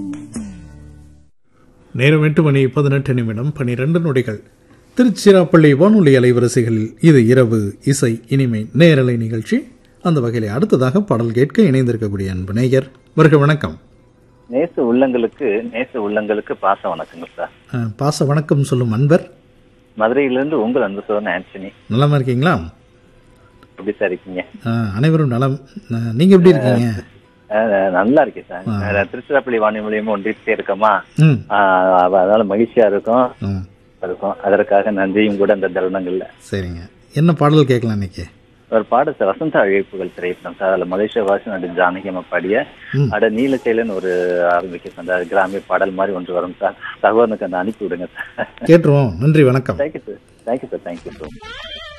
நேரம் எட்டு மணி பதினெட்டு நிமிடம் பனிரெண்டு நொடிகள் திருச்சிராப்பள்ளி வானொலி அலைவரிசைகளில் இது இரவு இசை இனிமை நேரலை நிகழ்ச்சி அந்த வகையில் அடுத்ததாக பாடல் கேட்க இணைந்திருக்கக்கூடிய அன்பு நேயர் வருக வணக்கம் நேச உள்ளங்களுக்கு நேச உள்ளங்களுக்கு பாச வணக்கங்கள் சார் அஹ், பாச வணக்கம் சொல்லும் அன்பர் மதுரையிலிருந்து உங்கள் அன்பு சோதனை ஆண்டனி நலமா இருக்கீங்களா எப்படி சார் இருக்கீங்க அஹ், அனைவரும் நலம் அஹ், நீங்க எப்படி இருக்கீங்க அஹ், நல்லா இருக்கேன் சார் நான் திருச்சிராப்பள்ளி வாணி மூலியமா ஒன்றிட்டே இருக்கமா ம் அஹ், அதனால மகிழ்ச்சியா இருக்கும் ம் இருக்கும் அதற்காக நன்றியும் கூட அந்த தருணங்கள்ல சரிங்க என்ன பாடல் கேட்கலாம் இன்னைக்கு ஒரு பாட சார் வசந்த அழைப்புகள் திரைப்படம் சார் அதுல மலேசியா வாசன் அடி ஜானகி அம்மா பாடிய ம். அட நீலச்சேலன் ஒரு ஆரம்பிக்க அந்த கிராமிய பாடல் மாதிரி ஒன்று வரும் சார் சகோதரனுக்கு அந்த அனுப்பி விடுங்க சார் கேட்டுருவோம் நன்றி வணக்கம் thank you sir thank you sir thank you sir